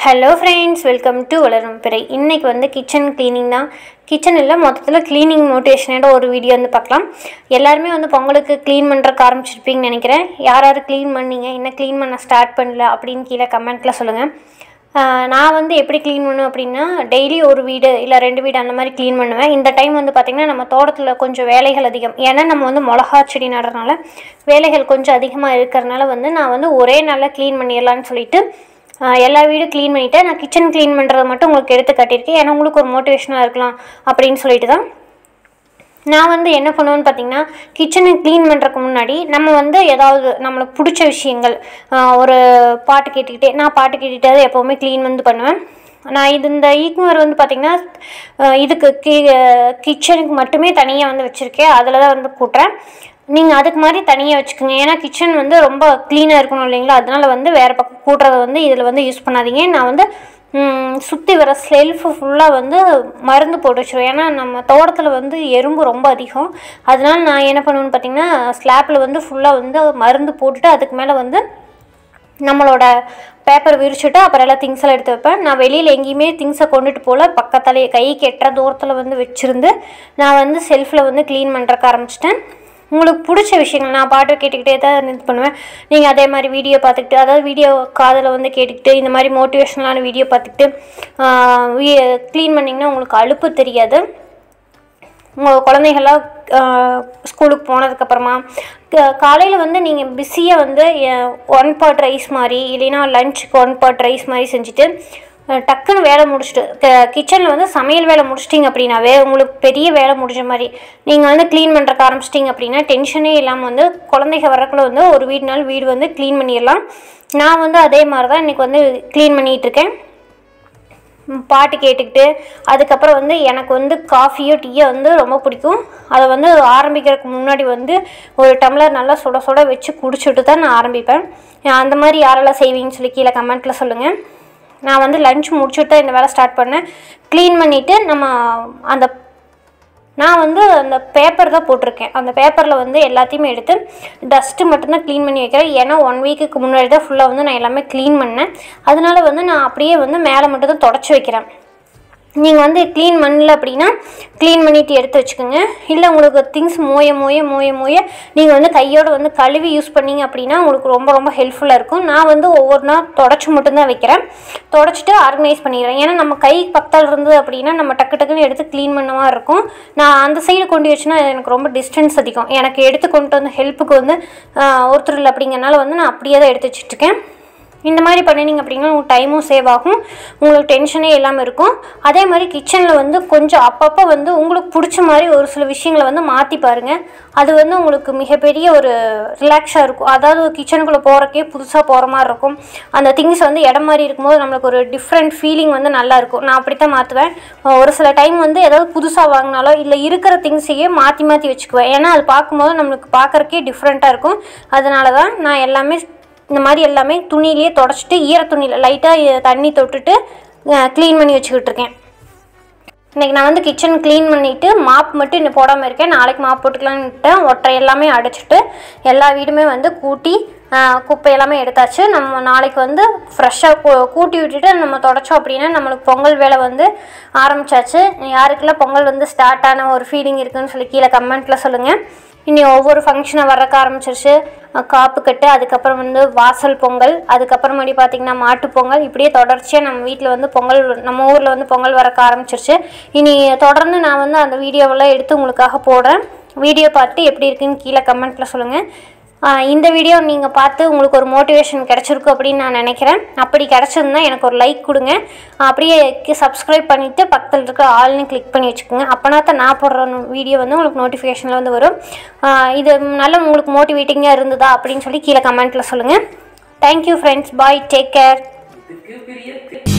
hello friends welcome to வளரும் பிறை இன்றைக்கி வந்து கிச்சன் க்ளீனிங் தான் கிச்சன் இல்லை மொத்தத்தில் க்ளீனிங் மோட்டிவேஷனோட ஒரு வீடியோ வந்து பார்க்கலாம் எல்லாருமே வந்து பொங்கலுக்கு க்ளீன் பண்ணுறக்கு ஆரம்பிச்சிருப்பீங்கன்னு நினைக்கிறேன் யார் யார் க்ளீன் பண்ணீங்க இன்னும் க்ளீன் பண்ண ஸ்டார்ட் பண்ணல அப்படின்னு கீழே கமெண்ட்டில் சொல்லுங்கள் ஆஹ் நான் வந்து எப்படி க்ளீன் பண்ணுவேன் அப்படின்னா டெய்லி ஒரு வீடு இல்லை ரெண்டு வீடு அந்த மாதிரி க்ளீன் பண்ணுவேன் இந்த டைம் வந்து பார்த்திங்கன்னா நம்ம தோட்டத்தில் கொஞ்சம் வேலைகள் அதிகம் ஏன்னா நம்ம வந்து மிளகா செடி நடுறதுனால வேலைகள் கொஞ்சம் அதிகமாக இருக்கிறதுனால வந்து நான் வந்து ஒரே நாளில் க்ளீன் பண்ணிடலான்னு சொல்லிட்டு ஆஹ் எல்லா வீடும் க்ளீன் பண்ணிவிட்டேன் நான் கிச்சன் க்ளீன் பண்ணுறதை மட்டும் உங்களுக்கு எடுத்து காட்டியிருக்கேன் ஏன்னா உங்களுக்கு ஒரு மோட்டிவேஷனாக இருக்கலாம் அப்படின்னு சொல்லிட்டு தான் நான் வந்து என்ன பண்ணுவேன்னு பார்த்தீங்கன்னா கிச்சனை க்ளீன் பண்ணுறதுக்கு முன்னாடி நம்ம வந்து ஏதாவது நம்மளுக்கு பிடிச்ச விஷயங்கள் ஆஹ் ஒரு பாட்டு கேட்டுக்கிட்டே நான் பாட்டு கேட்டுகிட்டே தான் எப்போவுமே க்ளீன் வந்து பண்ணுவேன் நான் இது இந்த ஈக்குவர் வந்து பார்த்திங்கன்னா ஆஹ் இதுக்கு கி கிச்சனுக்கு மட்டுமே தனியாக வந்து வச்சுருக்கேன் அதில் தான் வந்து கூட்டுறேன் நீங்கள் அதுக்கு மாதிரி தனியாக வச்சுக்கோங்க ஏன்னா கிச்சன் வந்து ரொம்ப க்ளீனாக இருக்கணும் இல்லைங்களா அதனால வந்து வேறு பக்கம் கூட்டுறத வந்து இதில் வந்து யூஸ் பண்ணாதீங்க நான் வந்து சுற்றி வர செல்ஃபு ஃபுல்லாக வந்து மருந்து போட்டு வச்சுருவேன் ஏன்னா நம்ம தோட்டத்தில் வந்து எறும்பு ரொம்ப அதிகம் அதனால நான் என்ன பண்ணுவேன்னு பார்த்தீங்கன்னா ஸ்லாப்பில் வந்து ஃபுல்லாக வந்து மருந்து போட்டுட்டு அதுக்கு மேலே வந்து நம்மளோட பேப்பர் விரிச்சுட்டு அப்புறம் எல்லாம் திங்ஸ் எல்லாம் எடுத்து வைப்பேன் நான் வெளியில் எங்கேயுமே திங்ஸை கொண்டுட்டு போகல பக்கத்தாலே கைக்கு எட்டுற தூரத்தில் வந்து வச்சுருந்து நான் வந்து செல்ஃபில் வந்து க்ளீன் பண்ணுறக்கு ஆரம்பிச்சிட்டேன் உங்களுக்கு பிடிச்ச விஷயங்கள் நான் பாட்டு கேட்டுக்கிட்டே தான் இது பண்ணுவேன் நீங்கள் அதே மாதிரி வீடியோ பார்த்துக்கிட்டு அதாவது வீடியோ காதில் வந்து கேட்டுக்கிட்டு இந்த மாதிரி மோட்டிவேஷனலான வீடியோ பார்த்துக்கிட்டு க்ளீன் பண்ணிங்கன்னா உங்களுக்கு அலுப்பு தெரியாது உங்கள் குழந்தைகள்லாம் ஸ்கூலுக்கு போனதுக்கப்புறமா காலையில் வந்து நீங்கள் பிஸியாக வந்து ஒன் பார்ட் ரைஸ் மாதிரி இல்லைன்னா லஞ்சுக்கு ஒன் பார்ட் ரைஸ் மாதிரி செஞ்சுட்டு அஹ், டக்குன்னு வேலை முடிச்சுட்டு கிச்சனில் வந்து சமையல் வேலை முடிச்சிட்டிங்க அப்படின்னாவே உங்களுக்கு பெரிய வேலை முடிஞ்ச மாதிரி நீங்கள் வந்து க்ளீன் பண்ணுறக்கு ஆரம்பிச்சிட்டிங்க அப்படின்னா டென்ஷனே இல்லாமல் வந்து குழந்தைங்க வரக்குள்ள வந்து ஒரு வீடு நாள் வீடு வந்து க்ளீன் பண்ணிடலாம் நான் வந்து அதே மாதிரி தான் இன்றைக்கி வந்து க்ளீன் பண்ணிகிட்டு இருக்கேன் ம், பாட்டு கேட்டுக்கிட்டு அதுக்கப்புறம் வந்து எனக்கு வந்து காஃபியோ டீயோ வந்து ரொம்ப பிடிக்கும் அதை வந்து ஆரம்பிக்கிறதுக்கு முன்னாடி வந்து ஒரு டம்ளர் நல்லா சுட சுட வச்சு குடிச்சிட்டு தான் நான் ஆரம்பிப்பேன் அந்த மாதிரி யாரெல்லாம் செய்வீங்கன்னு சொல்லி கீழே கமெண்ட்டில் சொல்லுங்கள் நான் வந்து லஞ்ச் முடிச்சுட்டு தான் இந்த வேலை ஸ்டார்ட் பண்ணேன் க்ளீன் பண்ணிவிட்டு நம்ம அந்த நான் வந்து அந்த பேப்பர் தான் போட்டிருக்கேன் அந்த பேப்பரில் வந்து எல்லாத்தையுமே எடுத்து டஸ்ட்டு மட்டும்தான் க்ளீன் பண்ணி வைக்கிறேன் ஏன்னா ஒன் வீக்குக்கு முன்னாடி தான் ஃபுல்லாக வந்து நான் எல்லாமே க்ளீன் பண்ணேன் அதனால வந்து நான் அப்படியே வந்து மேலே மட்டும் தான் தொடச்சி வைக்கிறேன் நீங்கள் வந்து க்ளீன் பண்ணல அப்படின்னா க்ளீன் பண்ணிட்டு எடுத்து வச்சுக்கோங்க இல்லை உங்களுக்கு திங்ஸ் மோய மோய மோய மோய நீங்கள் வந்து கையோடு வந்து கழுவி யூஸ் பண்ணீங்க அப்படின்னா உங்களுக்கு ரொம்ப ரொம்ப ஹெல்ப்ஃபுல்லாக இருக்கும் நான் வந்து ஒவ்வொரு நாள் தொடச்சி மட்டும்தான் வைக்கிறேன் தொடச்சிட்டு ஆர்கனைஸ் பண்ணிடுறேன் ஏன்னா நம்ம கை பக்கத்தில் இருந்தது அப்படின்னா நம்ம டக்கு டக்குன்னு எடுத்து க்ளீன் பண்ண மாதிரி இருக்கும் நான் அந்த சைடு கொண்டு வச்சுன்னா எனக்கு ரொம்ப டிஸ்டன்ஸ் அதிகம் எனக்கு எடுத்து கொண்டு வந்து ஹெல்ப்புக்கு வந்து ஆஹ், ஒருத்தர் இல்லை அப்படிங்கறனால வந்து நான் அப்படியே தான் எடுத்து வச்சுட்ருக்கேன் இந்த மாதிரி பண்ணினீங்க அப்படின்னா உங்களுக்கு டைமும் சேவ் ஆகும் உங்களுக்கு டென்ஷனே இல்லாமல் இருக்கும் அதே மாதிரி கிச்சனில் வந்து கொஞ்சம் அப்பப்போ வந்து உங்களுக்கு பிடிச்ச மாதிரி ஒரு சில விஷயங்களை வந்து மாற்றி பாருங்கள் அது வந்து உங்களுக்கு மிகப்பெரிய ஒரு ரிலாக்ஸாக இருக்கும் அதாவது கிச்சனுக்குள்ளே போகிறக்கே புதுசாக போகிற மாதிரி இருக்கும் அந்த திங்ஸ் வந்து இடம் மாதிரி இருக்கும்போது நம்மளுக்கு ஒரு டிஃப்ரெண்ட் ஃபீலிங் வந்து நல்லா இருக்கும் நான் அப்படி தான் மாற்றுவேன் ஒரு சில டைம் வந்து ஏதாவது புதுசாக வாங்கினாலோ இல்லை இருக்கிற திங்ஸையே மாற்றி மாற்றி வச்சுக்குவேன் ஏன்னா அது பார்க்கும்போது நம்மளுக்கு பார்க்குறக்கே டிஃப்ரெண்ட்டாக இருக்கும் அதனால தான் நான் எல்லாமே இந்த மாதிரி எல்லாமே துணியிலேயே தொடச்சிட்டு ஈர துணியில் லைட்டாக தண்ணி தொட்டுட்டு க்ளீன் பண்ணி வச்சுக்கிட்டு இருக்கேன் இன்றைக்கி நான் வந்து கிச்சன் க்ளீன் பண்ணிவிட்டு மாப் மட்டும் இன்னும் போடாமல் இருக்கேன் நாளைக்கு மாப் போட்டுக்கலான்னு விட்டேன் ஒற்றை எல்லாமே அடைச்சிட்டு எல்லா வீடுமே வந்து கூட்டி ஆஹ், குப்பை எல்லாமே எடுத்தாச்சு நம்ம நாளைக்கு வந்து ஃப்ரெஷ்ஷாக கூட்டி விட்டுட்டு நம்ம தொடச்சோம் அப்படின்னா நம்மளுக்கு பொங்கல் வேலை வந்து ஆரம்பிச்சாச்சு யாருக்கெல்லாம் பொங்கல் வந்து ஸ்டார்ட் ஆன ஒரு ஃபீலிங் இருக்குன்னு சொல்லி கீழே கமெண்ட்டில் சொல்லுங்கள் இனி ஒவ்வொரு ஃபங்க்ஷனாக வர்றக்க ஆரம்பிச்சிருச்சு அஹ் காப்பு கட்டு அதுக்கப்புறம் வந்து வாசல் பொங்கல் அதுக்கப்புறமேடி பார்த்திங்கன்னா மாட்டுப் பொங்கல் இப்படியே தொடர்ச்சியாக நம்ம வீட்டில் வந்து பொங்கல் நம்ம ஊரில் வந்து பொங்கல் வரக்க ஆரம்பிச்சிருச்சு இனி தொடர்ந்து நான் வந்து அந்த வீடியோவெல்லாம் எடுத்து உங்களுக்காக போடுறேன் வீடியோ பார்த்து எப்படி இருக்குன்னு கீழே கமெண்ட்டில் சொல்லுங்கள் ஆஹ் இந்த வீடியோ நீங்கள் பார்த்து உங்களுக்கு ஒரு மோட்டிவேஷன் கிடச்சிருக்கும் அப்படின்னு நான் நினைக்கிறேன் அப்படி கிடச்சிருந்தா எனக்கு ஒரு லைக் கொடுங்க அப்படியே சப்ஸ்கிரைப் பண்ணிவிட்டு பக்கத்தில் இருக்க ஆல்னு கிளிக் பண்ணி வச்சுக்கோங்க அப்போனா தான் நான் போடுற வீடியோ வந்து உங்களுக்கு நோட்டிஃபிகேஷனில் வந்து வரும் ஆஹ் இது நல்ல உங்களுக்கு மோட்டிவேட்டிங்காக இருந்ததா அப்படின்னு சொல்லி கீழே கமெண்ட்டில் சொல்லுங்கள் thank you friends bye take care இதுக்கு பெரிய